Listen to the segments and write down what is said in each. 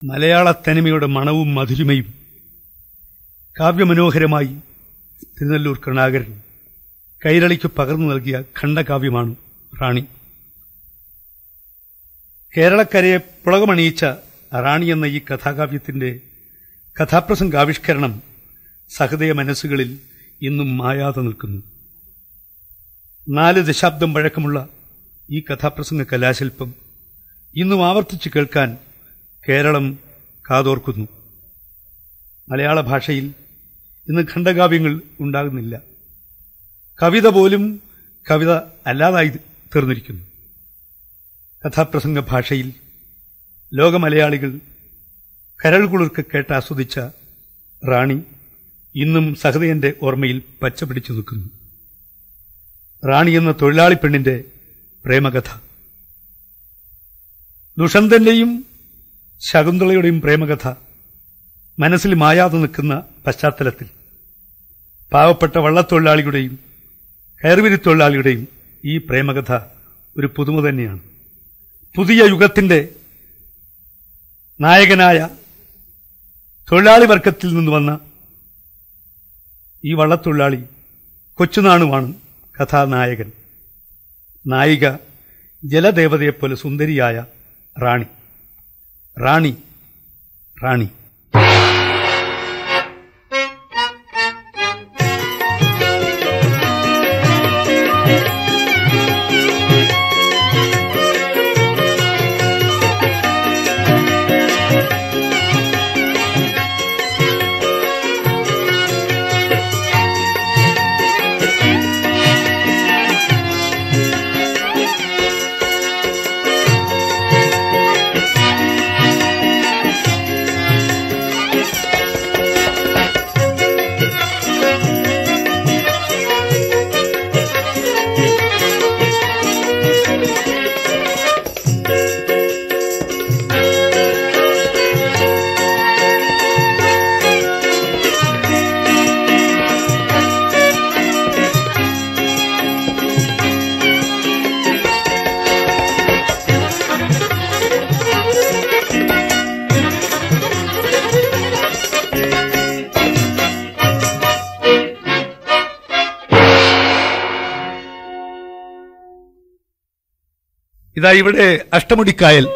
മലയാള തനിമയുടെ മണവും മധുരിമയും കാവ്യമനോഹരമായി തിരുനെല്ലൂർ കരുണാകരൻ കൈരളിക്ക് പകർന്നു നൽകിയ ഖണ്ഡകാവ്യമാണ് റാണി കേരളക്കരയെ പുളകമണിയിച്ച റാണി എന്ന ഈ കഥാകാവ്യത്തിന്റെ കഥാപ്രസംഗാവിഷ്കരണം സഹൃദയ മനസ്സുകളിൽ ഇന്നും മായാതെ നിൽക്കുന്നു നാല് ദശാബ്ദം പഴക്കമുള്ള ഈ കഥാപ്രസംഗ കലാശില്പം ഇന്നും ആവർത്തിച്ച് കേൾക്കാൻ കേരളം കാതോർക്കുന്നു മലയാള ഭാഷയിൽ ഇന്ന് ഖണ്ഡകാവ്യങ്ങൾ ഉണ്ടാകുന്നില്ല കവിത പോലും കവിത അല്ലാതായി തീർന്നിരിക്കുന്നു കഥാപ്രസംഗ ഭാഷയിൽ ലോകമലയാളികൾ കരൾ കുളിർക്ക് കേട്ട് ആസ്വദിച്ച റാണി ഇന്നും സഹൃദയന്റെ ഓർമ്മയിൽ പച്ചപിടിച്ചു നിൽക്കുന്നു റാണി എന്ന തൊഴിലാളി പെണ്ണിന്റെ പ്രേമകഥ ദുഷന്തന്റെയും ശകുന്തളയുടെയും പ്രേമകഥ മനസ്സിൽ മായാതെ നിൽക്കുന്ന പശ്ചാത്തലത്തിൽ പാവപ്പെട്ട വള്ളത്തൊഴിലാളിയുടെയും കയർവിരി തൊഴിലാളിയുടെയും ഈ പ്രേമകഥ ഒരു പുതുമ തന്നെയാണ് പുതിയ യുഗത്തിന്റെ നായകനായ തൊഴിലാളി വർഗത്തിൽ നിന്ന് വന്ന ഈ വള്ളത്തൊഴിലാളി കൊച്ചുനാണുമാണ് കഥാനായകൻ നായിക ജലദേവതയെപ്പോലെ സുന്ദരിയായ റാണി റാണി റാണി ഇതാ ഇവിടെ അഷ്ടമുടിക്കായൽ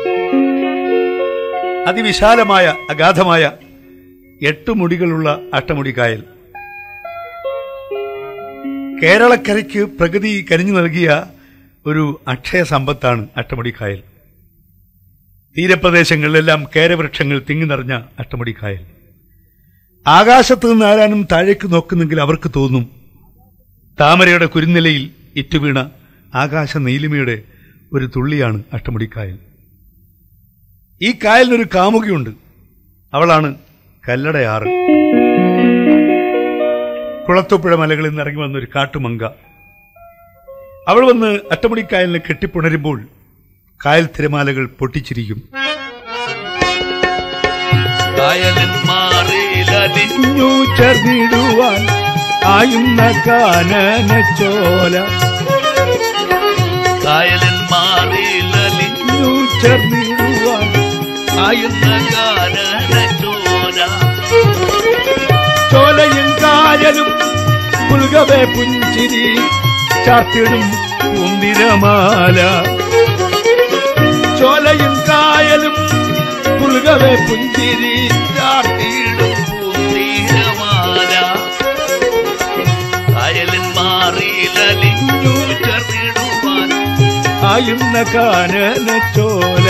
അതിവിശാലമായ അഗാധമായ എട്ട് മുടികളുള്ള അഷ്ടമുടിക്കായൽ കേരളക്കരയ്ക്ക് പ്രകൃതി കനിഞ്ഞു നൽകിയ ഒരു അക്ഷയ സമ്പത്താണ് അഷ്ടമുടിക്കായൽ തീരപ്രദേശങ്ങളിലെല്ലാം കേരവൃക്ഷങ്ങൾ തിങ്ങി നിറഞ്ഞ അഷ്ടമുടിക്കായൽ ആകാശത്ത് നിന്ന് ആരാനും താഴേക്ക് നോക്കുന്നെങ്കിൽ അവർക്ക് തോന്നും താമരയുടെ കുരുന്നിലയിൽ ഇറ്റുവീണ ആകാശ നീലിമയുടെ ഒരു തുള്ളിയാണ് അഷ്ടമുടിക്കായൽ ഈ കായലിനൊരു കാമുകിയുണ്ട് അവളാണ് കല്ലടയാറ് കുളത്തുപുഴ മലകളിൽ നിന്ന് ഇറങ്ങി വന്ന ഒരു കാട്ടുമങ്ക അവൾ വന്ന് അട്ടമുടിക്കായലിനെ കെട്ടിപ്പുണരുമ്പോൾ കായൽ തിരമാലകൾ പൊട്ടിച്ചിരിക്കും കായലിൻ മാറിലതി കുഞ്ഞു ചേർന്നിടുവാൻ ആയുന്ന കാനന ചോല കായലിൻ മാറിലി കുഞ്ഞു ചേർന്നിടുവാൻ ആയുന്ന കാനന ചോല ചോലയും കായലും പുൽകവേ പുഞ്ചിരി ചാർത്തിടും പൂന്തിരമാല ചോലയും കായലും പുൽകവേ പുഞ്ചിരി ചാർത്തിയിടും പൂന്തീരമാല കായലിൻ മാറിലലിഞ്ഞു ചേർന്നിടുവാൻ ആയുന്ന കാനന ചോല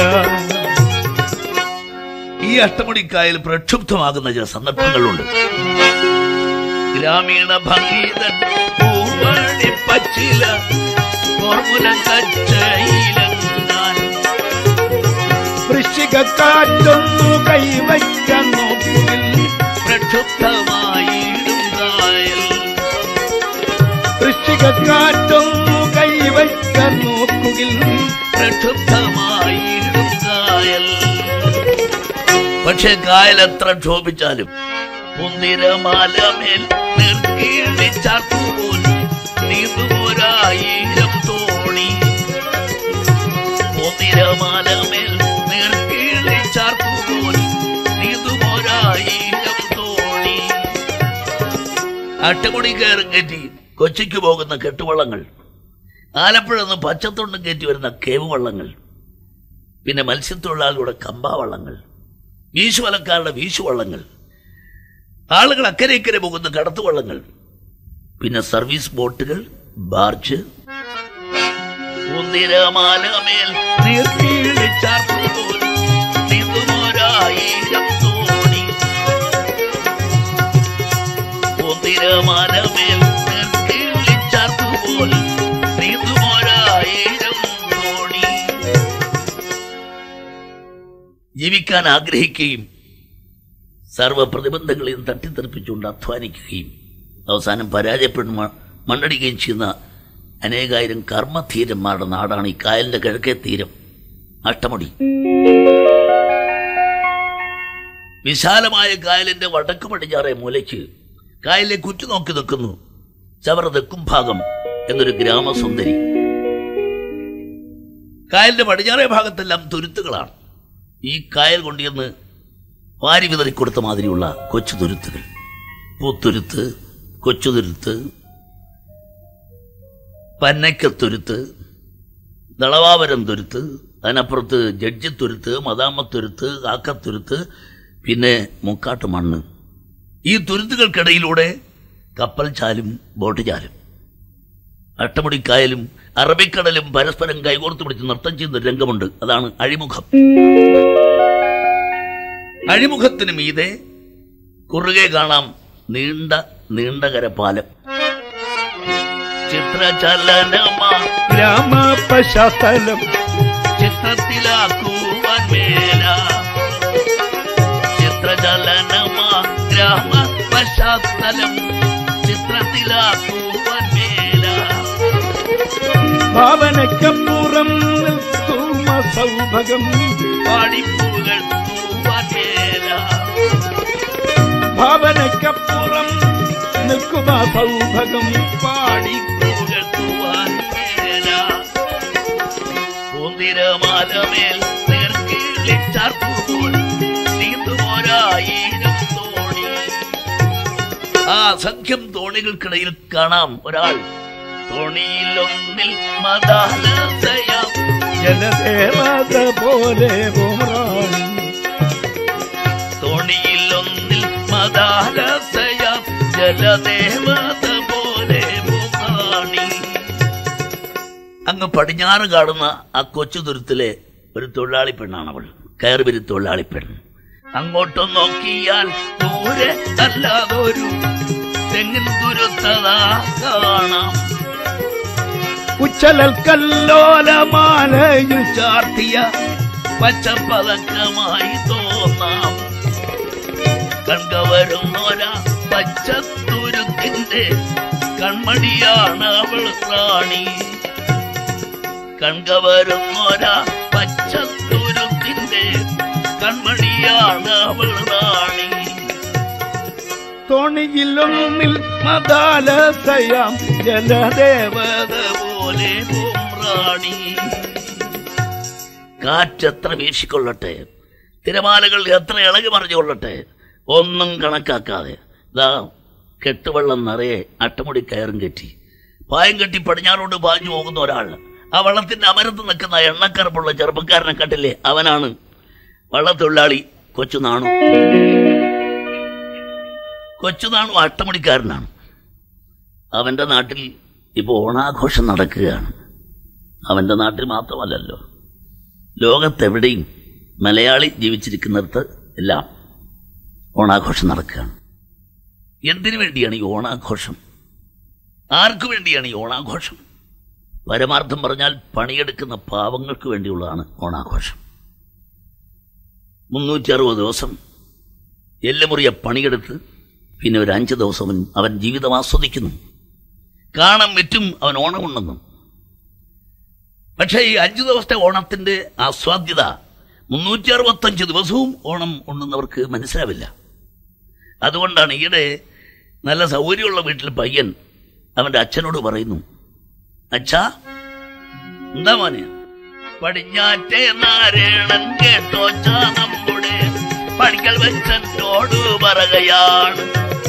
ഈ അഷ്ടമുടിക്കായൽ പ്രക്ഷുബ്ധമാകുന്ന ചില സന്ദർഭങ്ങളുണ്ട് ഗ്രാമീണ ഭംഗീതൻ പൂവണി പച്ചില കോർമുലം കച്ചയിലെങ്ങാൻ വൃശ്ചികക്കാറ്റൊന്നു കൈവയ്ക്കാൻ നോക്കുകിൽ പ്രക്ഷുബ്ധമായിടും കായൽ വൃശ്ചികക്കാറ്റൊന്നു കൈവയ്ക്കാൻ നോക്കുകിൽ പ്രക്ഷുബ്ധമായിടും കായൽ പക്ഷെ കായൽ എത്ര ക്ഷോഭിച്ചാലും മുന്തിരമാലമേൽ നിർക്കീഴി ചാർത്തുപോൽ നീന്തുപോരായിരം തോണി മുന്തിരമാലമേൽ നിർക്കീഴി ചാർത്തുപോൽ അട്ടമുടി കയറും കയറ്റി കൊച്ചിക്ക് പോകുന്ന കെട്ടുവള്ളങ്ങൾ ആലപ്പുഴ നിന്ന് പച്ചത്തൊണ്ടും കയറ്റി വരുന്ന കേവ് വള്ളങ്ങൾ പിന്നെ മത്സ്യത്തൊഴിലാളികളുടെ കമ്പാവള്ളങ്ങൾ വീശുവലക്കാരുടെ വീശുവള്ളങ്ങൾ ആളുകൾ അക്കരെ ഇക്കരെ പോകുന്ന കടത്തുവള്ളങ്ങൾ പിന്നെ സർവീസ് ബോട്ടുകൾ ബാർജ് ഉന്തിരമാലമേൽ നീർക്കീഴിച്ചാർത്തുപോൽ നീന്തുമോരായിരം തോണി ഉന്തിരമാലമേൽ നീർക്കീഴിച്ചാർത്തുപോൽ നീന്തുമോരായിരം തോണി ജീവിക്കാൻ ആഗ്രഹിക്കുകയും സർവ പ്രതിബന്ധങ്ങളെയും തട്ടിത്തെറിപ്പിച്ചുകൊണ്ട് അധ്വാനിക്കുകയും അവസാനം പരാജയപ്പെടുന്ന മണ്ണടിക്കുകയും ചെയ്യുന്ന അനേകായിരം കർമ്മധീരന്മാരുടെ നാടാണ് ഈ കായലിന്റെ കിഴക്കേ തീരം അഷ്ടമുടി വിശാലമായ കായലിന്റെ വടക്ക് പടിഞ്ഞാറേ മൂലയ്ക്ക് കായലിലെ കുറ്റു നോക്കി നിൽക്കുന്നു ചവറ തെക്കും ഭാഗം എന്നൊരു ഗ്രാമസുന്ദരി കായലിന്റെ പടിഞ്ഞാറേ ഭാഗത്തെല്ലാം തുരുത്തുകളാണ് ഈ കായൽ കൊണ്ടുവന്ന് വാരി വിതറിക്കൊടുത്ത മാതിരിയുള്ള കൊച്ചു തുരുത്തുകൾ പൂത്തുരുത്ത് കൊച്ചുതുരുത്ത് പന്നയ്ക്കത്തുരുത്ത് ദളവാപരം തുരുത്ത് അതിനപ്പുറത്ത് ജഡ്ജിത്തുരുത്ത് മദാമത്തുരുത്ത് കാക്കത്തുരുത്ത് പിന്നെ മുക്കാട്ട് മണ്ണ് ഈ തുരുത്തുകൾക്കിടയിലൂടെ കപ്പൽ ചാലും ബോട്ട് ചാലും അട്ടമുടിക്കായലും അറബിക്കടലും പരസ്പരം കൈകോർത്ത് പിടിച്ച് നൃത്തം ചെയ്യുന്ന ഒരു രംഗമുണ്ട് അതാണ് അഴിമുഖം അഴിമുഖത്തിന് മീതെ കുറുകെ കാണാം നീണ്ട നീണ്ടകര പാലം ചിത്രചലനമാ ഗ്രാമ പശ്ചാത്തലം ചിത്രത്തിലാക്കുവാൻ മേല ചിത്രചലനമാ ഗ്രാമ പശ്ചാത്തലം ചിത്രത്തിലാക്കുവാൻ മേല ഭാവനക്കപ്പുറം നിൽക്കുന്ന സൗഭകം പാടിപ്പൂകൾ തൂവാൻ മേല ഭാവനക്കപ്പുറം നിൽക്കുന്ന സൗഭകം പാടിപ്പൂകൾ തൂവാൻ മേല പൂന്തിരമാലമേൽ നേർക്കീളിച്ചാർപ്പുപോൽ നീന്തുമോരായിരം തോണി ആ സംഖ്യം തോണികൾക്കിടയിൽ കാണാം ഒരാൾ തോണിയിലൊന്നിൽ മദാലസയം ജലദേവത പോലെ ബോറാണി തോണിയിലൊന്നിൽ മദാലസയം ജലദേവത പോലെ മുഖാണി അങ്ങ് പടിഞ്ഞാറ് കാണുന്ന ആ കൊച്ചു തുരുത്തിലെ ഒരു തൊഴിലാളി പെണ്ണാണ് അവൾ കയറുപിരി തൊഴിലാളി പെൺ അങ്ങോട്ട് നോക്കിയാൽ ദൂരെ അല്ലാതൊരു തെങ്ങിൻ തുരുത്തതാ കാണാം ഉച്ചലൽ കല്ലോലമാലയിൽ ചാർത്തിയ പച്ചപ്പതക്കമായി തോന്നാം കൺകവരുന്നോരാ പച്ചത്തുരുത്തിന്റെ കൺമണിയാണ് അവൾ റാണി കൺകവരുന്നോരാ പച്ചത്തുരുത്തിന്റെ കൺമണിയാണ് അവൾ റാണി തോണിയിലൊന്നിൽ മദാലസയാം ജലദേവത പോലെ ഓം റാണി കാറ്റെത്ര വീശിക്കൊള്ളട്ടെ തിരമാലകൾ എത്ര ഇളകി മറിഞ്ഞുകൊള്ളട്ടെ ഒന്നും കണക്കാക്കാതെ ഇതാ കെട്ടുവെള്ളം നിറയെ അട്ടമുടി കയറും കെട്ടി പായം കെട്ടി പടിഞ്ഞാറോട്ട് പാഞ്ഞു പോകുന്ന ഒരാൾ ആ വള്ളത്തിന്റെ അമരത്ത് നിൽക്കുന്ന എണ്ണക്കറുപ്പുള്ള ചെറുപ്പക്കാരനെ കണ്ടില്ലേ അവനാണ് വള്ളത്തൊഴിലാളി കൊച്ചു നാണു കൊച്ചു നാണു അട്ടമുടിക്കാരനാണ് അവന്റെ നാട്ടിൽ ഇപ്പൊ ഓണാഘോഷം നടക്കുകയാണ് അവന്റെ നാട്ടിൽ മാത്രമല്ലല്ലോ ലോകത്തെവിടെയും മലയാളി ജീവിച്ചിരിക്കുന്നിടത്ത് എല്ലാം ഓണാഘോഷം നടക്കുകയാണ് എന്തിനു വേണ്ടിയാണ് ഈ ഓണാഘോഷം ആർക്കു വേണ്ടിയാണ് ഈ ഓണാഘോഷം പരമാർത്ഥം പറഞ്ഞാൽ പണിയെടുക്കുന്ന പാവങ്ങൾക്ക് വേണ്ടിയുള്ളതാണ് ഓണാഘോഷം മുന്നൂറ്റി അറുപത് ദിവസം എല്ലുമുറിയ പണിയെടുത്ത് പിന്നെ ഒരു അഞ്ച് ദിവസം അവൻ- അവൻ ജീവിതം ആസ്വദിക്കുന്നു കാണാൻ പറ്റും അവൻ ഓണം ഉണ്ടെന്നും പക്ഷേ ഈ അഞ്ചു ദിവസത്തെ ഓണത്തിന്റെ ആസ്വാദ്യത മുന്നൂറ്റി അറുപത്തഞ്ച് ദിവസവും ഓണം ഉണ്ടെന്നവർക്ക് മനസ്സിലാവില്ല അതുകൊണ്ടാണ് ഈയിടെ നല്ല സൗകര്യമുള്ള വീട്ടിൽ പയ്യൻ അവന്റെ അച്ഛനോട് പറയുന്നു അച്ഛാ എന്താ മോനെ പടിഞ്ഞാറ്റേ നാരായണൻ കേട്ടോച്ച നമ്മുടെ പണിക്കൽ വെച്ചോട് പറയുകയാണ്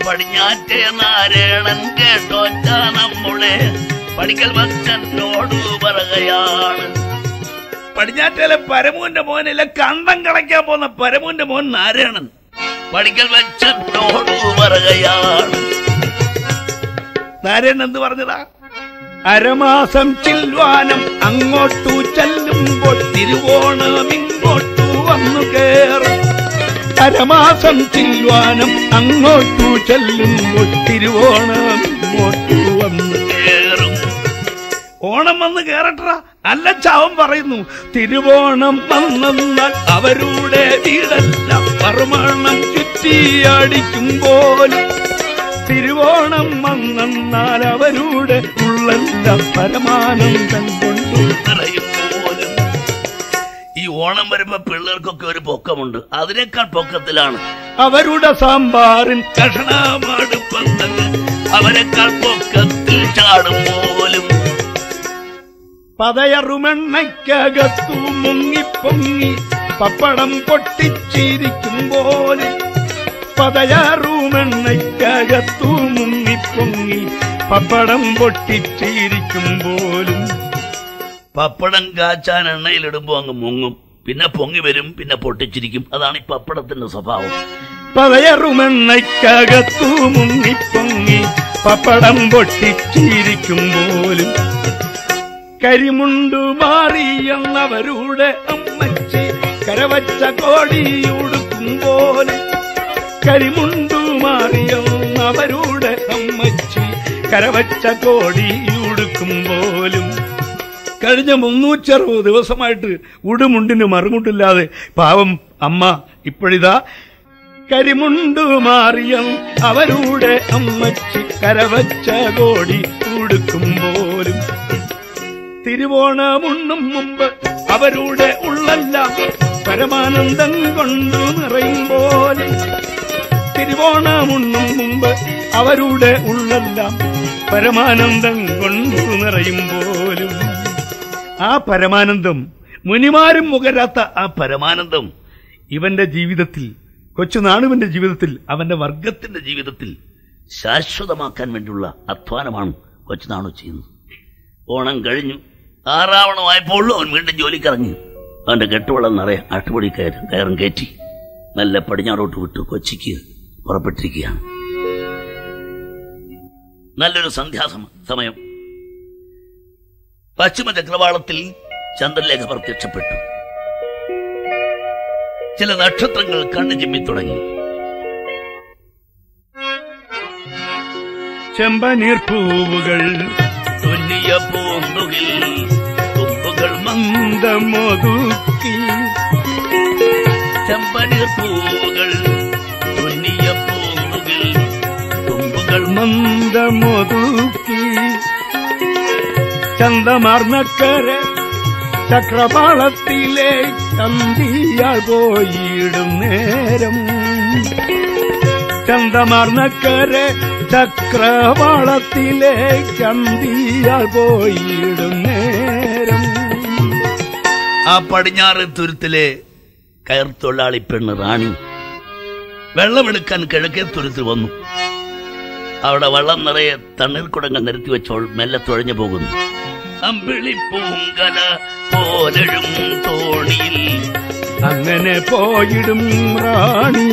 പടിഞ്ഞാറ്റേ നാരായണൻ കേട്ടോറ്റ നമ്മുടെ പടിക്കൽ മച്ചനോട് പറയുകയാണ് പടിഞ്ഞാറ്റയിലെ പരമുവിന്റെ മോനിലെ കണ്ടം കളയ്ക്കാൻ പോകുന്ന പരമുവിന്റെ മോൻ നാരായണൻ പടിക്കൽ മച്ചനോട് പറയുകയാണ് നാരായണൻ എന്ത് പറഞ്ഞതാ അരമാസം ചിൽവാനം അങ്ങോട്ടു ചെല്ലുമ്പോൾ തിരുവോണം ഇങ്ങോട്ടു വന്നു കേറും അരമാസം ചിൽവാനം അങ്ങോട്ടു ചെല്ലുമ്പോൾ തിരുവോണം ഇങ്ങോട്ടു വന്നു കേറും ഓണം വന്ന് കേറട്ട അല്ല ചാവൻ പറയുന്നു തിരുവോണം വന്നെന്നാൽ അവരുടെ വീടെല്ലാം പറുമണം ചുറ്റിയടിക്കുമ്പോൾ തിരുവോണം വന്നെന്നാൽ അവരുടെ ഉള്ളെല്ലാം പരമാനന്ദം കൊണ്ടു നിറയും പോലും ഈ ഓണം വരുമ്പോ പിള്ളേർക്കൊക്കെ ഒരു പൊക്കമുണ്ട് അതിനേക്കാൾ പൊക്കത്തിലാണ് അവരുടെ സാമ്പാറിൻ കഷണമാടുപ്പന്തങ്ങൾ അവരെക്കാൾ പൊക്കത്തിൽ ചാടും പോലും പതയറുമെണ്ണയ്ക്കകത്തു മുങ്ങിപ്പൊങ്ങി പപ്പടം പൊട്ടിച്ചിരിക്കുമ്പോൾ പതയാറുമെണ്ണയ്ക്കകത്തു മുങ്ങിപ്പൊങ്ങി പപ്പടം പൊട്ടിച്ചിരിക്കുമ്പോലും പപ്പടം കാച്ചാൻ എണ്ണയിലിടുമ്പോ അങ്ങ് മുങ്ങും പിന്നെ പൊങ്ങി വരും പിന്നെ പൊട്ടിച്ചിരിക്കും അതാണ് ഈ പപ്പടത്തിന്റെ സ്വഭാവം പതയറുമെണ്ണയ്ക്കകത്തു മുങ്ങിപ്പൊങ്ങി പപ്പടം പൊട്ടിച്ചിരിക്കുമ്പോലും കരിമുണ്ടു മാറിയെന്നവരുടെ അമ്മച്ചി കരവച്ച കോടിയുടുക്കുമ്പോലും കരിമുണ്ടു മാറിയെന്നവരുടെ അമ്മച്ചി കരവച്ച കോടിയുടുക്കുമ്പോലും കഴിഞ്ഞ മുന്നൂറ്ററുപത് ദിവസമായിട്ട് ഉടുമുണ്ടിന് മറുമുട്ടില്ലാതെ പാവം അമ്മ ഇപ്പോഴിതാ കരിമുണ്ടു മാറിയം അവരുടെ അമ്മച്ചി കരവച്ച കോടി ഉടുക്കുമ്പോലും തിരുവോണമുണ്ണും മുമ്പ് അവരുടെ ഉള്ളെല്ലാം പരമാനന്ദം കൊണ്ടു നിറയുമ്പോൾ തിരുവോണമുണ്ണും മുമ്പ് അവരുടെ ഉള്ളെല്ലാം പരമാനന്ദം കൊണ്ടു നിറയുമ്പോലും ആ പരമാനന്ദം മുനിമാരും മുകരാത്ത ആ പരമാനന്ദം ഇവന്റെ ജീവിതത്തിൽ കൊച്ചു നാണുവിന്റെ ജീവിതത്തിൽ അവന്റെ വർഗത്തിന്റെ ജീവിതത്തിൽ ശാശ്വതമാക്കാൻ വേണ്ടിയുള്ള അധ്വാനമാണ് കൊച്ചുനാണു ചെയ്യുന്നത് ഓണം കഴിഞ്ഞു ആറാവണമായപ്പോൾ അവൻ വീണ്ടും ജോലിക്കിറങ്ങി അവന്റെ കെട്ടുവള്ളം നിറയെ അട്ടുപൊടി കയറും കയറും കയറ്റി നല്ല പടിഞ്ഞാറോട്ട് വിട്ടു കൊച്ചിക്ക് പുറപ്പെട്ടിരിക്കുകയാണ് നല്ലൊരു സന്ധ്യാസമ സമയം പശ്ചിമ ചക്രവാളത്തിൽ ചന്ദ്രലേഖ പ്രത്യക്ഷപ്പെട്ടു ചില നക്ഷത്രങ്ങൾ കണ്ണു ചിമ്മി തുടങ്ങി ചെമ്പനീർപ്പൂവുകൾ തുന്നിയ പൂന്തുകിൽ തുമ്പുകൾ മന്ദമൊതുക്കി ചെമ്പനീർ പൂവുകൾ തുന്നിയ പൂന്തുകിൽ തുമ്പുകൾ മന്ദമൊതുക്കി ചന്തമാർന്നക്കര ചക്രപാളത്തിലെ ചന്തിയാൾ പോയിടും നേരം ചന്തമാർന്നക്കര ചക്രവാളത്തിലെ ചന്തിയാൾ പോയിടും നേരം ആ പടിഞ്ഞാറ് തുരുത്തിലെ കയർ തൊഴിലാളി പെണ്ണ് റാണി വെള്ളമെടുക്കാൻ കിഴക്കേ തുരുത്തിൽ വന്നു അവിടെ വെള്ളം നിറയെ തണ്ണീർക്കുടങ്ങൾ നിരത്തി വെച്ചോൾ മെല്ലെ തുഴഞ്ഞു പോകുന്നു അമ്പിളി പൂങ്കല പോലഴും തോണിയിൽ അങ്ങനെ പോയിടും റാണി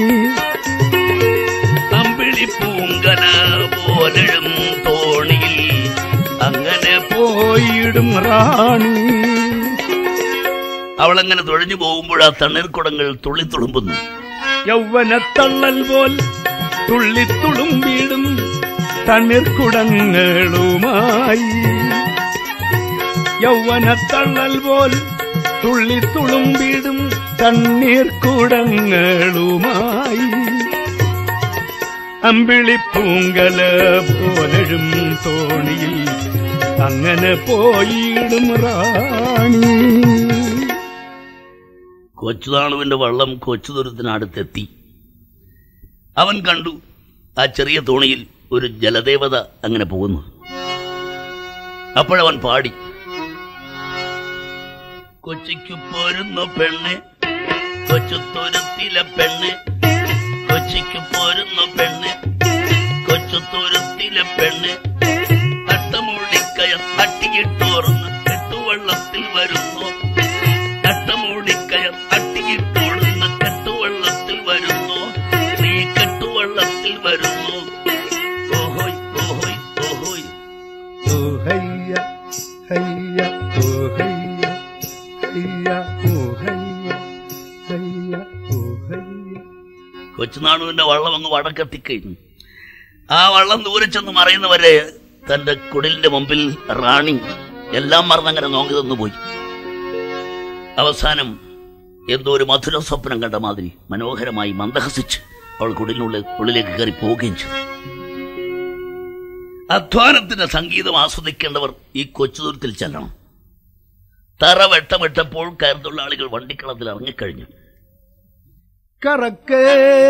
അമ്പിളി പൂങ്കല പോലഴും തോണിയിൽ അങ്ങനെ പോയിടും റാണി അവളങ്ങനെ തുഴഞ്ഞു പോകുമ്പോൾ ആ തണ്ണീർക്കുടങ്ങൾ തുള്ളിത്തുളുമ്പുന്നു യൗവനത്തള്ളൽ പോൽ തുള്ളിത്തുളുമ്പിടും തണ്ണീർക്കുടങ്ങളുമായി യൗവനത്തള്ളൽ പോൽ തുള്ളിത്തുളുമ്പിടും തണ്ണീർക്കുടങ്ങളുമായി അമ്പിളിപ്പൂങ്കല പോലഴും തോണിയിൽ അങ്ങനെ പോയിടും റാണി കൊച്ചുതാണുവിന്റെ വള്ളം കൊച്ചുതുരത്തിനടുത്തെത്തി അവൻ കണ്ടു ആ ചെറിയ തോണിയിൽ ഒരു ജലദേവത അങ്ങനെ പോകുന്നു അപ്പോഴവൻ പാടി കൊച്ചിക്കു പോരുന്നു പെണ്ണ് കൊച്ചുതുരത്തിലെ പെണ്ണ് കൊച്ചിക്കു പോരുന്നു പെണ്ണ് കൊച്ചുത്തൂരത്തിലെ പെണ്ണ് തട്ടമൂടിക്കയ തട്ടിയിട്ടോർന്ന് കെട്ടുവള്ളത്തിൽ വരുന്നു തട്ടമൂടിക്കയ തട്ടിയിട്ടോടുന്ന കെട്ടുവള്ളത്തിൽ വരുന്നു നീ കെട്ടുവള്ളത്തിൽ വരുന്നു ഓഹോയ് ഓഹോയ് ഓഹോയ് ഓ ഹയ്യ ഹയ്യ ഓ ഹയ്യ ഹയ്യ ഓ ഹയ്യ ഹയ്യ ഓ ഹയ്യ കൊച്ചുനാണുവിന്റെ വള്ളം അങ്ങ് വടക്കെത്തിക്കഴിഞ്ഞു ആ വള്ളം ദൂരെ ചെന്ന് മറയുന്നവരെ തന്റെ കുടിലിന്റെ മുമ്പിൽ റാണി എല്ലാം മറന്നങ്ങനെ നോക്കി തന്നു പോയി അവസാനം എന്തോ ഒരു മധുര സ്വപ്നം കണ്ട മാതിരി മനോഹരമായി മന്ദഹസിച്ച് അവൾ കുടിലിനുള്ളിൽ ഉള്ളിലേക്ക് കയറി പോവുകയും ചെയ്തു അധ്വാനത്തിന്റെ സംഗീതം ആസ്വദിക്കേണ്ടവർ ഈ കൊച്ചുദൂരത്തിൽ ചെല്ലണം തറ വെട്ടമിട്ടപ്പോൾ കയർത്തൊഴിലാളികൾ വണ്ടിക്കളത്തിൽ ഇറങ്ങിക്കഴിഞ്ഞു കറക്കേ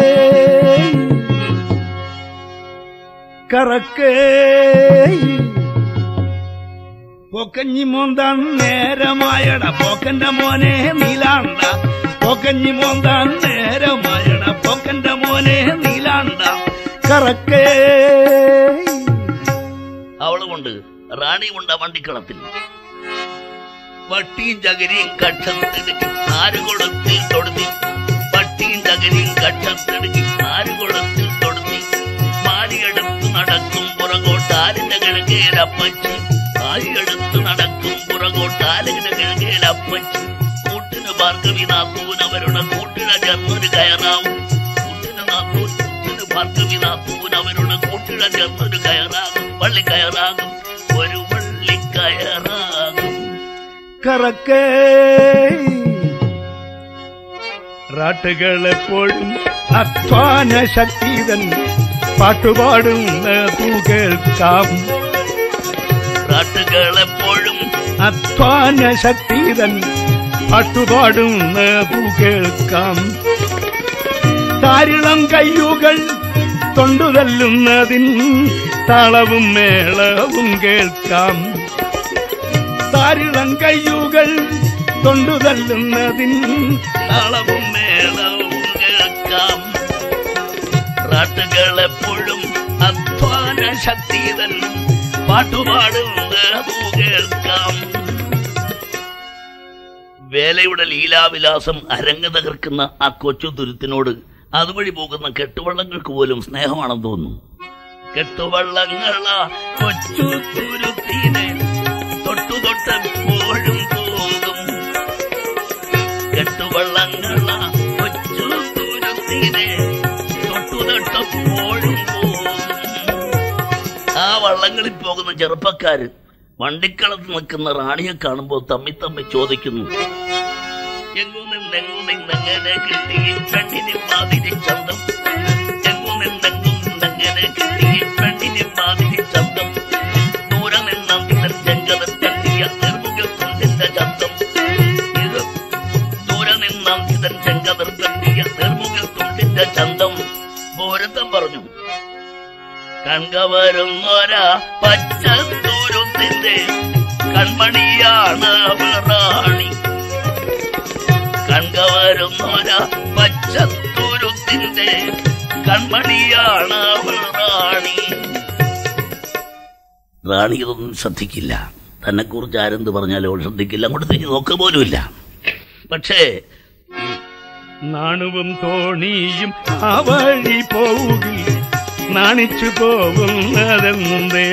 കറക്കേ പൊക്കഞ്ഞി മോന്താൻ നേരമായട പോക്കന്റെ മോനെ നീലാണ്ട പൊക്കഞ്ഞി മോന്താൻ നേരമായട പോക്കന്റെ മോനെ നീലാണ്ട കറക്കേ അവള് കൊണ്ട് റാണി കൊണ്ട് ആ വണ്ടിക്കളത്തിൽ വട്ടിയും ചകരിയും കക്ഷത്തെടുക്കി ആരുകുളത്തിൽ തൊടുത്തി വട്ടിയും ചകരിയും കക്ഷത്തെടുക്കി ആരുകുളത്തിൽ തൊടുത്തി മാലിയെടുത്ത് നടക്കും പുറകോട്ടാലിന്റെ കിഴക്കേലപ്പച്ചി മാലിയെടുത്ത് നടക്കും പുറകോട്ടാലിന്റെ കിഴക്കേലപ്പച്ചി കൂട്ടിന് ഭാർഗവി നാത്തൂൻ അവരുടെ കൂട്ടിന് ചേർന്നൊരു കയറാവും കൂട്ടിന് നാത്തൂൻ കൂട്ടിന് ഭാർഗവി നാത്തൂൻ അവരുടെ കൂട്ടിന ചേർന്നൊരു കയറാകും വള്ളിക്കയറാകും ഒരു വള്ളിക്കയറാകും കറക്കേ റാട്ടുകളെപ്പോഴും അധ്വാന ശക്തിതൻ പാട്ടുപാടുന്ന തൂ കേൾക്കാം കാട്ടുകളെപ്പോഴും അധ്വാന ശക്തിതൻ പാട്ടുപാടുന്ന തൂ കേൾക്കാം താരിളം കയ്യുകൾ തൊണ്ടുതല്ലുന്നതിൻ താളവും മേളവും കേൾക്കാം താരിളം കയ്യുകൾ തൊണ്ടുതല്ലുന്നതിൻ താളവും മേളവും കേൾക്കാം കാട്ടുകളെപ്പോഴും അധ്വാന ശക്തിതൻ പാട്ടുപാടുന്നത് കേൾക്കാം വേലയുടെ ലീലാവിലാസം അരങ്ങ് തകർക്കുന്ന ആ കൊച്ചു തുരുത്തിനോട് അതുവഴി പോകുന്ന കെട്ടുവള്ളങ്ങൾക്ക് പോലും സ്നേഹമാണെന്ന് തോന്നുന്നു കെട്ടുവള്ളങ്ങളാ കൊച്ചു തുരുത്തിനെ തൊട്ടു തൊട്ടെപ്പോഴും പോകും കെട്ടുവള്ളങ്ങളാ കൊച്ചു തുരുത്തിനെ തൊട്ടു തൊട്ടെപ്പോഴും പോകും ആ വള്ളങ്ങളിൽ പോകുന്ന ചെറുപ്പക്കാര് വണ്ടിക്കളത്ത് നിൽക്കുന്ന റാണിയെ കാണുമ്പോൾ തമ്മി തമ്മി ചോദിക്കുന്നു എങ്ങു നിന്നെങ്ങു നിന്നെങ്ങനെ കിട്ടി ഈ പെണ്ണിന് മാതിരി ചന്തം എങ്ങു നിന്നെങ്ങു നിന്നെങ്ങനെ കിട്ടി ഈ പെണ്ണിന് മാതിരി ചന്തം ദൂരെ നിന്ന ചെങ്കതർ തട്ടിയ നിർമുഖ തുണ്ടിന്റെ ചന്തം ഇത് ദൂരെ നിന്ന ചെങ്കതർ തട്ടിയ നിർമുഖ തുണ്ടിന്റെ ചന്തം ഭൂരത്തം പറഞ്ഞു കൺകവരുന്നൊരാ പച്ചത്തൂരത്തിന്റെ കൺമണിയാണ് അവൾ റാണി കൺകവരുന്നൊരാ പച്ചത്തൂരത്തിന്റെ കൺമണിയാണ് അവൾ റാണി റാണി ഇതൊന്നും ശ്രദ്ധിക്കില്ല തന്നെ കുറിച്ച് ആരെന്ത് പറഞ്ഞാലും അവൾ ശ്രദ്ധിക്കില്ല അങ്ങോട്ട് തിരിഞ്ഞ് നോക്കുക പോലുമില്ല പക്ഷേ നാണുവും തോണിയും ആ വഴി പോവുകിൽ നാണിച്ചു പോകുന്നതെന്തേ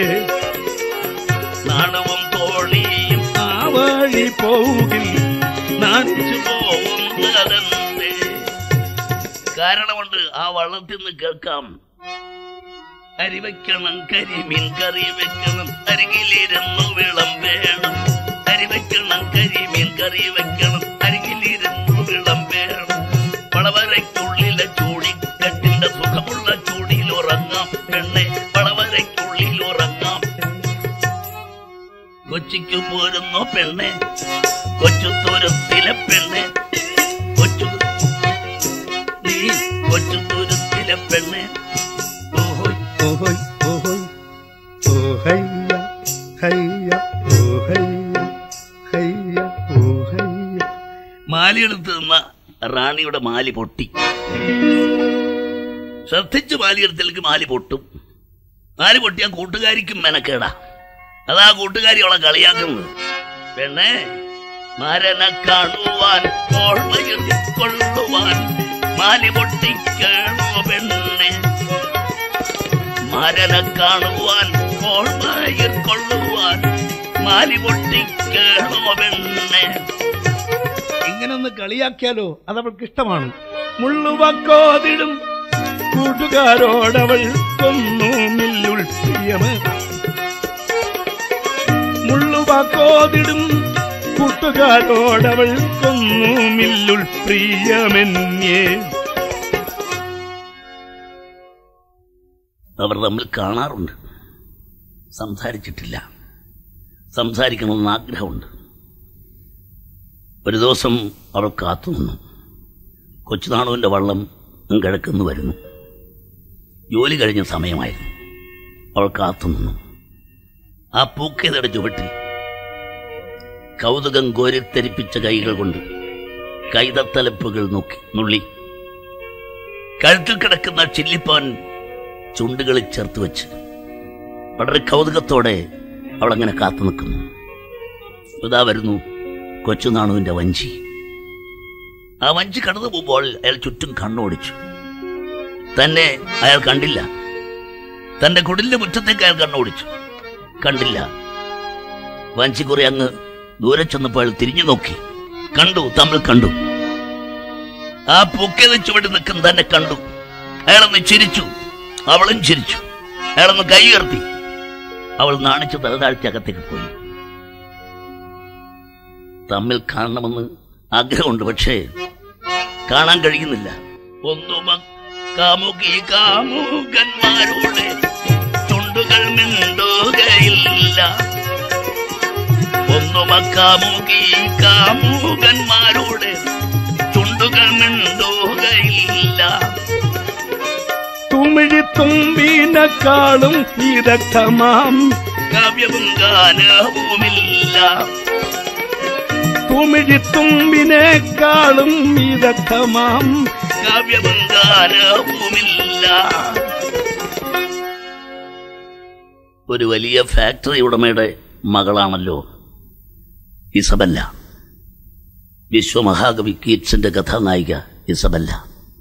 നാണവും തോണിയും ആ വഴി പോവുകിൽ നാണിച്ചു പോകുന്നതെന്തേ കാരണമുണ്ട് ആ വള്ളത്തിൽ നിന്ന് കേൾക്കാം അരി വെക്കണം കരിമീൻ കറി വെക്കണം അരികിലിരുന്നു വിളമ്പേണം അരി വെക്കണം കരിമീൻ കറി വെക്കണം അരികിലിരുന്നു വിളമ്പേണം വളവരയ്ക്കുള്ളിലെ ചൂടിക്കെട്ടിന്റെ സുഖമുള്ള ചൂടിയിൽ ഉറങ്ങാം പെണ്ണെ വളവരയ്ക്കുള്ളിൽ ഉറങ്ങാം കൊച്ചിക്ക് പോരുന്നു പെണ്ണെ കൊച്ചുത്തൂരത്തിലെ പെണ്ണെ കൊച്ചു നീ കൊച്ചുത്തൂരത്തിലെ പെണ്ണെ ഓഹോയ് ഓഹോയ് ഓഹോയ് ഓ ഹയ്യ ഹയ്യ ഓ ഹയ്യ ഹയ്യ ഓ ഹയ്യ മാലിയെടുത്ത് നിന്ന റാണിയുടെ മാലി പൊട്ടി ശ്രദ്ധിച്ച് മാലിയെടുത്തിലേക്ക് മാലി പൊട്ടും നാല് പൊട്ടിയ കൂട്ടുകാരിക്കും മെനക്കേടാ അതാ കൂട്ടുകാരി അവളെ കളിയാക്കുന്നത് പെണ്ണേ മരനെ കാണുവാൻ ഓർമ്മയിൽ കൊള്ളുവാൻ മാലി പൊട്ടിക്കണോ പെണ്ണെ മരനെ കാണുവാൻ ഓർമ്മയിൽ കൊള്ളുവാൻ മാലി പൊട്ടിക്കണോ പെണ്ണെ ഇങ്ങനെ ഒന്ന് കളിയാക്കിയാലോ അത് അവൾക്ക് ഇഷ്ടമാണ് മുള്ളുവക്കോതിടും കൂട്ടുകാരോടവൾ കൊന്നു മില്ലുൾ പ്രിയമ് മുള്ളുവക്കോതിടും കൂട്ടുകാരോടവൾ കൊന്നു മില്ലുൾ പ്രിയമെന്നേ അവർ തമ്മിൽ കാണാറുണ്ട് സംസാരിച്ചിട്ടില്ല സംസാരിക്കണമെന്ന് ആഗ്രഹമുണ്ട് ഒരു ദിവസം അവൾ കാത്തുനിന്നു കൊച്ചുനാണുവിൻ്റെ വള്ളം കിഴക്കുന്ന് വരുന്നു ജോലി കഴിഞ്ഞ സമയമായിരുന്നു അവൾ കാത്തുനിന്നു ആ പൂക്കേതയുടെ ചുവട്ടിൽ കൗതുകം കോരിത്തെരിപ്പിച്ച കൈകൾ കൊണ്ട് കൈതത്തലപ്പുകൾ നോക്കി നുള്ളി കഴുത്തിൽ കിടക്കുന്ന ചില്ലിപ്പാൻ ചുണ്ടുകളിൽ ചേർത്ത് വെച്ച് വളരെ കൗതുകത്തോടെ അവൾ അങ്ങനെ കാത്തു നിൽക്കുന്നു ഇതാ വരുന്നു കൊച്ചുനാണുവിന്റെ വഞ്ചി ആ വഞ്ചി കടന്നു പോകുമ്പോൾ അയാൾ ചുറ്റും കണ്ണോടിച്ചു തന്നെ അയാൾ കണ്ടില്ല തന്റെ കുടിലിന്റെ മുറ്റത്തേക്ക് അയാൾ കണ്ണോടിച്ചു കണ്ടില്ല വഞ്ചി കുറെ അങ്ങ് ദൂരെ ചെന്നപ്പോൾ അയാൾ തിരിഞ്ഞു നോക്കി കണ്ടു തമ്മിൽ കണ്ടു ആ പൂക്കേത് ചുവടി നിൽക്കുന്ന തന്നെ കണ്ടു അയാളൊന്ന് ചിരിച്ചു അവളും ചിരിച്ചു അയാളൊന്ന് കൈ ഉയർത്തി അവൾ നാണിച്ച് തലതാഴ്ച അകത്തേക്ക് പോയി തമ്മിൽ കാണണമെന്ന് ആഗ്രഹമുണ്ട് പക്ഷേ കാണാൻ കഴിയുന്നില്ല ഒന്നും കാമുകി കാമുകന്മാരുടെ ചുണ്ടുകൾ മിണ്ടുകയില്ല ഒന്നും കാമുകി കാമുകന്മാരുടെ ചുണ്ടുകൾ മിണ്ടുകയില്ല തുമ്പിനെക്കാളും വിദഗ്ധമാം കാവ്യവും ഗാനവുമില്ല തുമ്പിനെക്കാളും വിദഗ്ധമാം കാവ്യവും ഗാനവുമില്ല ഒരു വലിയ ഫാക്ടറി ഉടമയുടെ മകളാണല്ലോ ഇസബല്ല വിശ്വമഹാകവി കീറ്റ്സിന്റെ കഥാനായിക ഇസബല്ല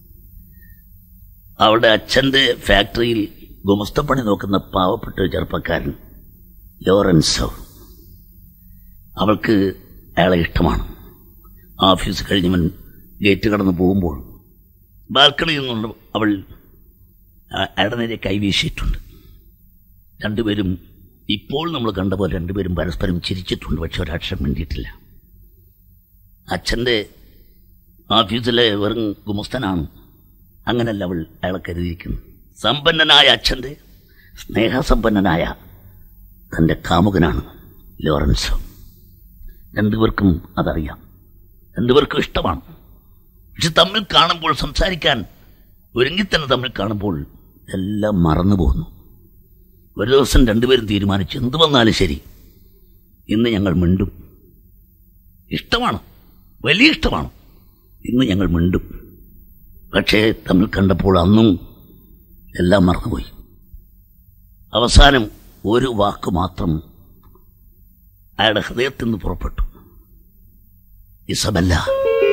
അവളുടെ അച്ഛന്റെ ഫാക്ടറിയിൽ ഗുമസ്തപ്പണി നോക്കുന്ന പാവപ്പെട്ട ഒരു ചെറുപ്പക്കാരൻ ലോറൻസോ അവൾക്ക് അയാളെ ഇഷ്ടമാണ് ഓഫീസ് കഴിഞ്ഞവൻ ഗേറ്റ് കടന്ന് പോകുമ്പോൾ ബാൽക്കണിയിൽ നിന്നുള്ള അവൾ ആ- അയാളുടെ നേരെ കൈവീശിയിട്ടുണ്ട് രണ്ടുപേരും ഇപ്പോൾ നമ്മൾ കണ്ട പോലെ രണ്ടുപേരും പരസ്പരം ചിരിച്ചിട്ടുണ്ട് പക്ഷെ ഒരക്ഷരം വേണ്ടിയിട്ടില്ല അച്ഛൻ്റെ ഓഫീസിലെ വെറും ഗുമസ്തനാണ് അങ്ങനല്ല അവൾ അയാളെ കരുതിയിരിക്കുന്നു സമ്പന്നനായ അച്ഛൻ്റെ സ്നേഹസമ്പന്നനായ തൻ്റെ കാമുകനാണ് ലോറൻസോ രണ്ടുപേർക്കും അതറിയാം രണ്ടുപേർക്കും ഇഷ്ടമാണ് പക്ഷെ തമ്മിൽ കാണുമ്പോൾ സംസാരിക്കാൻ ഒരുങ്ങി തന്നെ തമ്മിൽ കാണുമ്പോൾ എല്ലാം മറന്നു പോകുന്നു ഒരു ദിവസം രണ്ടുപേരും തീരുമാനിച്ചു എന്ത് വന്നാലും ശരി ഇന്ന് ഞങ്ങൾ മിണ്ടും ഇഷ്ടമാണ് വലിയ ഇഷ്ടമാണ് ഇന്ന് ഞങ്ങൾ മിണ്ടും പക്ഷേ തമ്മിൽ കണ്ടപ്പോൾ അന്നും എല്ലാം മറന്നുപോയി അവസാനം ഒരു വാക്ക് മാത്രം അയാളുടെ ഹൃദയത്തിൽ നിന്ന് പുറപ്പെട്ടു ഇസബല്ല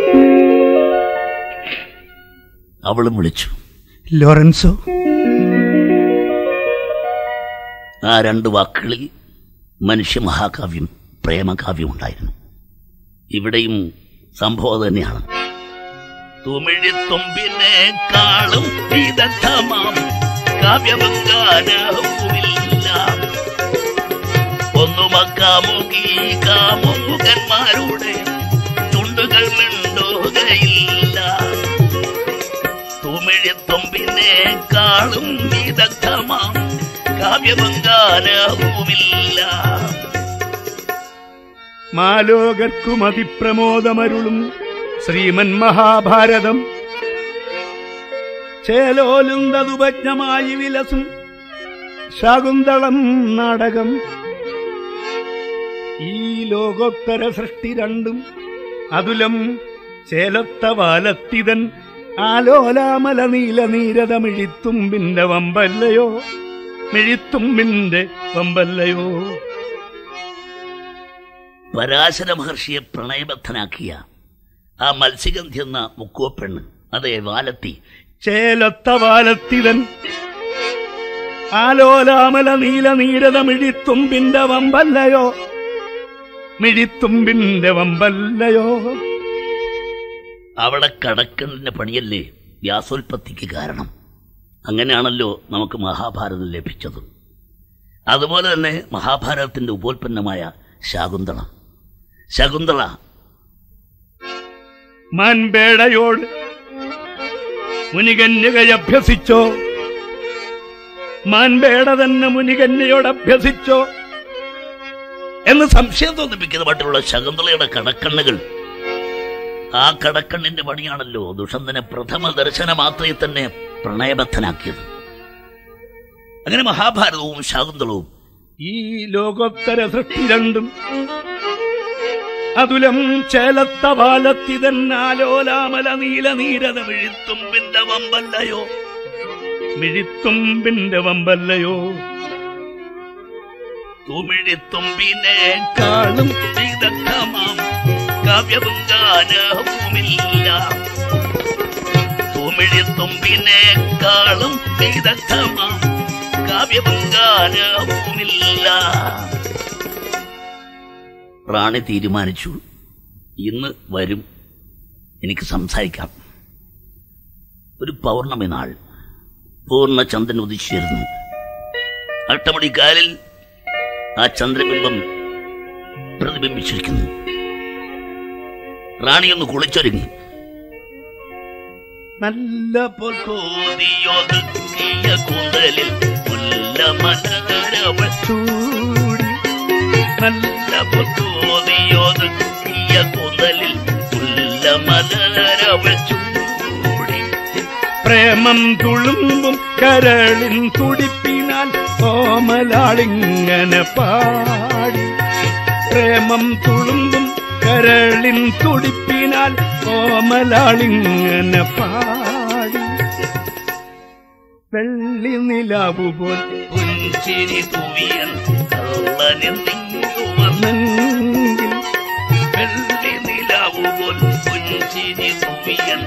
അവളും വിളിച്ചു ലോറൻസോ ആ രണ്ട് വാക്കുകളിൽ മനുഷ്യ മഹാകാവ്യം പ്രേമകാവ്യം ഉണ്ടായിരുന്നു ഇവിടെയും സംഭവം തന്നെയാണ് തുമിഴിത്തുമ്പിനേക്കാളും വിദഗ്ധമാം കാവ്യബംഗാനവുമില്ല ഒന്നുമക്കാമുകി കാമുകന്മാരുടെ ചുണ്ടുകൾ മിണ്ടുകയില്ല തുമിഴിത്തുമ്പിനേക്കാളും വിദഗ്ധമാം കാവ്യബംഗാനവുമില്ല മാലോകർക്കും അതിപ്രമോദമരുളും ശ്രീമൻ മഹാഭാരതം ചേലോലുന്തതുപജ്ഞമായി വിലസും ശാകുന്തളം നാടകം ഈ ലോകോത്തര സൃഷ്ടി രണ്ടും അതുലം ചേലത്ത വാലത്തിതൻ ആലോലാമല നീല നീരതമിഴിത്തുമ്പിന്റെ വമ്പല്ലയോ മിഴിത്തുമ്പിന്റെ വമ്പല്ലയോ പരാശര മഹർഷിയെ പ്രണയബദ്ധനാക്കിയ ആ മത്സ്യഗന്ധി എന്ന മുക്കുവപ്പെണ്ണ് അതെ വാലത്തി ചേലത്ത വാലത്തിതൻ ആലോലാമല നീല നീരത മിഴിത്തുമ്പിന്റെ വമ്പല്ലയോ മിഴിത്തുമ്പിന്റെ വമ്പല്ലയോ അവിടെ കടക്കണിന്റെ പണിയല്ലേ വ്യാസോൽപത്തിക്ക് കാരണം അങ്ങനെയാണല്ലോ നമുക്ക് മഹാഭാരതം ലഭിച്ചത് അതുപോലെ തന്നെ മഹാഭാരതത്തിന്റെ ഉപോൽപ്പന്നമായ ശാകുന്തള ശകുന്തള മാൻപേടയോട് മുനികന്യകയെ അഭ്യസിച്ചോ മാൻപേട തന്നെ മുനികന്യയോട് അഭ്യസിച്ചോ എന്ന് സംശയം തോന്നിപ്പിക്കുന്ന മറ്റുള്ള ശകുന്തളയുടെ കടക്കണ്ണുകൾ ആ കടക്കണ്ണിന്റെ പണിയാണല്ലോ ദുഷന്തനെ പ്രഥമ ദർശന മാത്രമേ തന്നെ പ്രണയബദ്ധനാക്കിയത് അങ്ങനെ മഹാഭാരതവും ശാകുന്തളവും ഈ ലോകോത്തര സൃഷ്ടി രണ്ടും അതുലം ചേലത്ത വാലത്തിതന്നാലോലാമല നീല നീരത മിഴിത്തുമ്പിന്റെ വമ്പല്ലയോ മിഴിത്തുമ്പിന്റെ വമ്പല്ലയോ തുമിഴിത്തുമ്പിനെ കാളും വിദഗ്ധമാം കാവ്യവും ഗാനവുമില്ല തുമിഴിത്തുമ്പിനെ കാളും വിദഗ്ധമാം കാവ്യവും ഗാനവുമില്ല റാണി തീരുമാനിച്ചു ഇന്ന് വരും എനിക്ക് സംസാരിക്കാം ഒരു പൗർണമി നാൾ പൂർണ്ണ ചന്ദ്രൻ ഉദിച്ചിരുന്നു അട്ടമണിക്കാലിൽ ആ ചന്ദ്രബിംബം പ്രതിബിംബിച്ചിരിക്കുന്നു റാണി ഒന്ന് കുളിച്ചൊരുങ്ങി നല്ല പൊൽക്കോതിയൊതുക്കിയ കൂന്തലിൽ മുല്ലമലരവൾ ചൂടി നല്ല പൊൽക്കോതിയൊതുക്കിയ കൂന്തലിൽ മുല്ലമലരവൾ ചൂടി പ്രേമം തുളുമ്പും കരളിൻ തുടിപ്പിനാൽ ഓമലാളിങ്ങനെ പാടി പ്രേമം തുളുമ്പും കരളിൻ തുടിപ്പിനാൽ ഓമലാളിങ്ങനെ പാടി വെള്ളി നിലാവുപോൽ പുഞ്ചിരി തൂവിയൻ കള്ളനെന്തിങ്ങുവന്ന് നെങ്കിൽ വെള്ളി നിലാവുപോൽ പുഞ്ചിരി തൂവിയൻ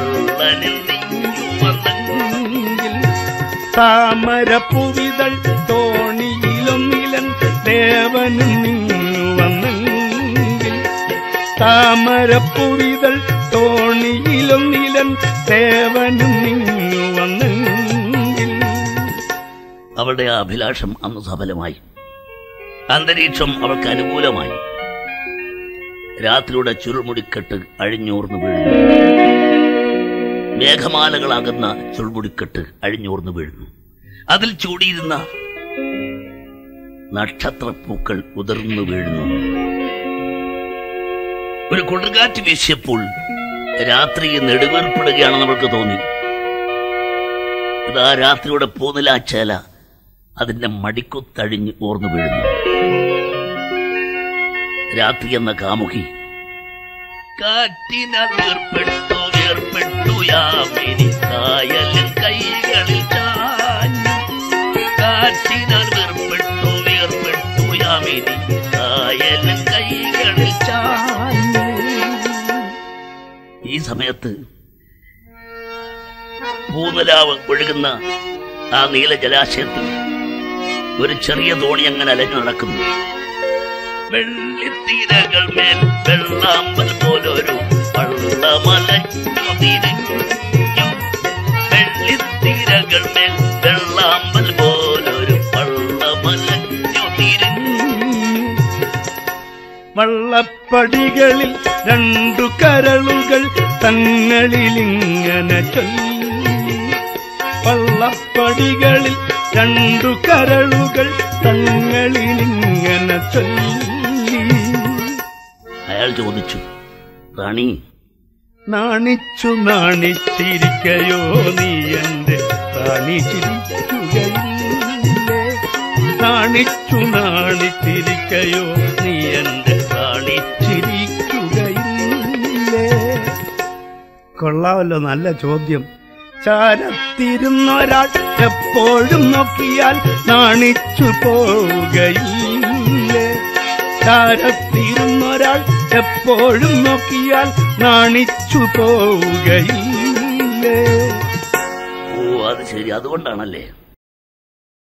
കള്ളനെന്തിങ്ങുവന്നെങ്കിൽ താമരപ്പുവിതൾ തോണിയിലൊന്നിലൻ ദേവനും നിന്നു വന്നെങ്കിൽ താമരപ്പുവിതൾ തോണിയിലൊന്നിലൻ ദേവനും നിന്നു വന്നെങ്കിൽ അവളുടെ ആ അഭിലാഷം അന്ന് സഫലമായി അന്തരീക്ഷം അവൾക്ക് അനുകൂലമായി രാത്രിയുടെ ചുരുൾമുടിക്കെട്ട് അഴിഞ്ഞോർന്നു വീഴുന്നു മേഘമാലകളാകുന്ന ചുൾമുടിക്കെട്ട് അഴിഞ്ഞോർന്നു വീഴുന്നു അതിൽ ചൂടിയിരുന്ന നക്ഷത്രപ്പൂക്കൾ ഉതിർന്നു വീഴുന്നു ഒരു കൊടുങ്കാറ്റ് വീശിയപ്പോൾ രാത്രി നെടുവേർപ്പെടുകയാണെന്ന് അവൾക്ക് തോന്നി ഇതാ രാത്രിയുടെ പൂനിലാച്ചേല അതിന്റെ മടിക്കുത്തഴിഞ്ഞ് ഓർന്നു വീഴുന്നു രാത്രി എന്ന കാമുകി കാറ്റിനാൽ വേർപ്പെട്ടു വേർപ്പെട്ടു യാമിനി കായലിൻ കൈകളിൽ ചാഞ്ഞു കാറ്റിനാൽ വേർപ്പെട്ടു വേർപ്പെട്ടു യാമിനി കായലിൻ കൈകളിൽ ചാഞ്ഞു ഈ സമയത്ത് പൂനിലാവ് ഒഴുകുന്ന ആ നീല ജലാശയത്തിൽ ഒരു ചെറിയ തോണി അങ്ങനെ അലഞ്ഞു നടക്കുന്നു വെള്ളിത്തീരകൾ മേൽ വെള്ളാമ്പൽ പോലൊരു വള്ളമലഞ്ഞു തിരിഞ്ഞു വെള്ളിത്തീരകൾ മേൽ വെള്ളാമ്പൽ പോലൊരു വള്ളമലഞ്ഞു തിരിഞ്ഞു വള്ളപ്പടികളിൽ രണ്ടു കരളുകൾ തങ്ങളിലിങ്ങനെ ചൊല്ലി വള്ളപ്പടികളിൽ രണ്ടു കരളുകൾ തങ്ങളിലിങ്ങനെ ചൊല്ലി അയാൾ ചോദിച്ചു റാണി നാണിച്ചു നാണിച്ചിരിക്കയോ നീ എന്റെ റാണി ചിരിക്കുകയില്ലേ നാണിച്ചു നാണിച്ചിരിക്കയോ നീ എന്റെ റാണി ചിരിക്കുകയില്ലേ കൊള്ളാമല്ലോ നല്ല ചോദ്യം ചാരത്തിരുന്നൊരാൾ എപ്പോഴും നോക്കിയാൽ നാണിച്ചു പോവുകയില്ലേ ചാരത്തിരുന്നൊരാൾ എപ്പോഴും നോക്കിയാൽ നാണിച്ചു പോവുകയില്ലേ ഓ അത് ശരി അതുകൊണ്ടാണല്ലേ